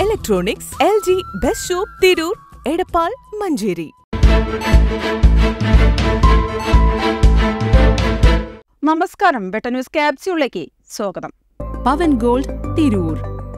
electronics L G best shop Tirur Edappal Manjeri നമസ്കാരം ബെട്ട news ക്യാപ്സ്യൂളിലേക്ക് സ്വാഗതം പവൻ ഗോൾഡ് തിരൂർ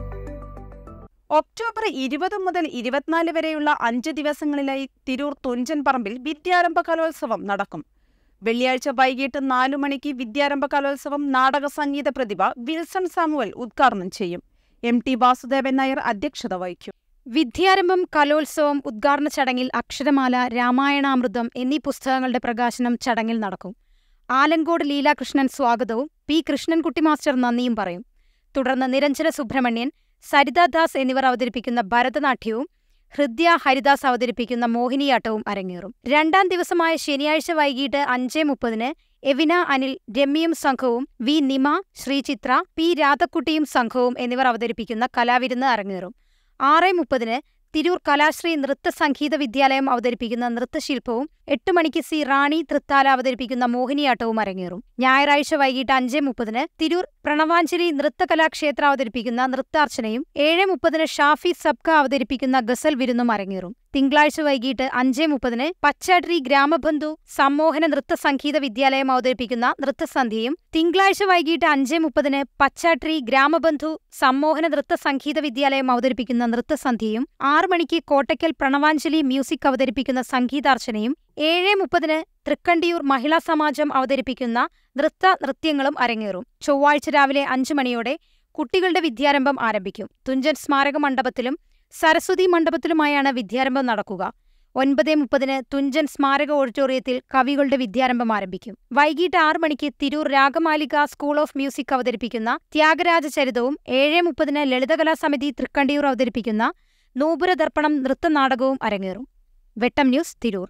ഒക്ടോബർ ഇരുപത് മുതൽ ഇരുപത്തിനാല് വരെയുള്ള അഞ്ച് ദിവസങ്ങളിലായി തിരൂർ തുഞ്ചൻ പറമ്പിൽ വിദ്യാരംഭ കലോത്സവം നടക്കും വെള്ളിയാഴ്ച വൈകിട്ട് നാലു മണിക്ക് വിദ്യാരംഭ കലോത്സവം നാടക സംഗീത പ്രതിഭ വിൽസൺ സാമുവൽ ഉദ്ഘാടനം ചെയ്യും എം ടി വാസുദേവൻ നായർ അധ്യക്ഷത വഹിക്കും വിദ്യാരംഭം കലോത്സവം ഉദ്ഘാടന ചടങ്ങിൽ അക്ഷരമാല രാമായണാമൃതം എന്നീ പുസ്തകങ്ങളുടെ പ്രകാശനം ചടങ്ങിൽ നടക്കും ആലങ്കോട് ലീലാകൃഷ്ണൻ സ്വാഗതവും പി കൃഷ്ണൻകുട്ടി മാസ്റ്റർ നന്ദിയും പറയും തുടർന്ന് നിരഞ്ജന സുബ്രഹ്മണ്യൻ സരിതാദാസ് എന്നിവർ അവതരിപ്പിക്കുന്ന ഭരതനാട്യവും ഹൃദ്യ ഹരിദാസ് അവതരിപ്പിക്കുന്ന മോഹിനിയാട്ടവും അരങ്ങേറും രണ്ടാം ദിവസമായ ശനിയാഴ്ച വൈകിട്ട് അഞ്ചേ മുപ്പതിന് എവിന അനിൽ രമ്യയും സംഘവും വി നിമ ശ്രീചിത്ര പി രാധക്കുട്ടിയും സംഘവും എന്നിവർ അവതരിപ്പിക്കുന്ന കലാവിരുന്ന് അരങ്ങേറും ആറ് മുപ്പതിന് തിരൂർ കലാശ്രീ നൃത്ത സംഗീത വിദ്യാലയം അവതരിപ്പിക്കുന്ന നൃത്തശില്പവും എട്ട് മണിക്ക് സി റാണി തൃത്താല അവതരിപ്പിക്കുന്ന മോഹിനിയാട്ടവും അരങ്ങേറും ഞായറാഴ്ച വൈകിട്ട് അഞ്ച് മുപ്പതിന് തിരൂർ പ്രണവാഞ്ജലി നൃത്തകലാക്ഷേത്ര അവതരിപ്പിക്കുന്ന നൃത്താർച്ചനയും ഏഴ് മുപ്പതിന് ഷാഫി സബ്ക അവതരിപ്പിക്കുന്ന ഗസൽ വിരുന്നും അരങ്ങേറും തിങ്കളാഴ്ച വൈകിട്ട് അഞ്ച് മുപ്പതിന് പച്ചാട്രി ഗ്രാമബന്ധു സമ്മോഹന നൃത്ത സംഗീത വിദ്യാലയം അവതരിപ്പിക്കുന്ന നൃത്തസന്ധ്യയും തിങ്കളാഴ്ച വൈകിട്ട് അഞ്ച് മുപ്പതിന് പച്ചാട്രി ഗ്രാമബന്ധു സമ്മോഹന നൃത്ത സംഗീത വിദ്യാലയം അവതരിപ്പിക്കുന്ന നൃത്തസന്ധ്യയും ആറ് മണിക്ക് കോട്ടയ്ക്കൽ പ്രണവാഞ്ജലി മ്യൂസിക് അവതരിപ്പിക്കുന്ന സംഗീതാർച്ചനയും ഏഴ് മുപ്പതിന് തൃക്കണ്ടിയൂർ മഹിളാ സമാജം അവതരിപ്പിക്കുന്ന നൃത്ത നൃത്യങ്ങളും അരങ്ങേറും ചൊവ്വാഴ്ച രാവിലെ അഞ്ചു മണിയോടെ കുട്ടികളുടെ വിദ്യാരംഭം ആരംഭിക്കും തുഞ്ചൻ സ്മാരക മണ്ഡപത്തിലും സരസ്വതി മണ്ഡപത്തിലുമായാണ് വിദ്യാരംഭം നടക്കുക ഒൻപത് മുപ്പതിന് തുഞ്ചൻ സ്മാരക ഓഡിറ്റോറിയത്തിൽ കവികളുടെ വിദ്യാരംഭം ആരംഭിക്കും വൈകിട്ട് ആറ് മണിക്ക് Tirur Ragamalika school of music അവതരിപ്പിക്കുന്ന ത്യാഗരാജ ചരിതവും ഏഴ് മുപ്പതിന് ലളിതകലാ സമിതി തൃക്കണ്ടിയൂർ അവതരിപ്പിക്കുന്ന നൂപുരദർപ്പണം നൃത്തനാടകവും അരങ്ങേറും വെട്ടം ന്യൂസ് തിരൂർ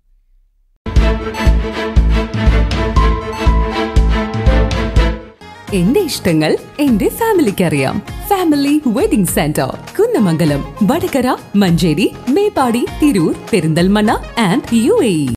എന്റെ ഇഷ്ടങ്ങൾ എന്റെ ഫാമിലിക്ക് അറിയാം family wedding centre Kunnamangalam Vadakara Manjeri Meppadi Tirur Perinthalmanna and U A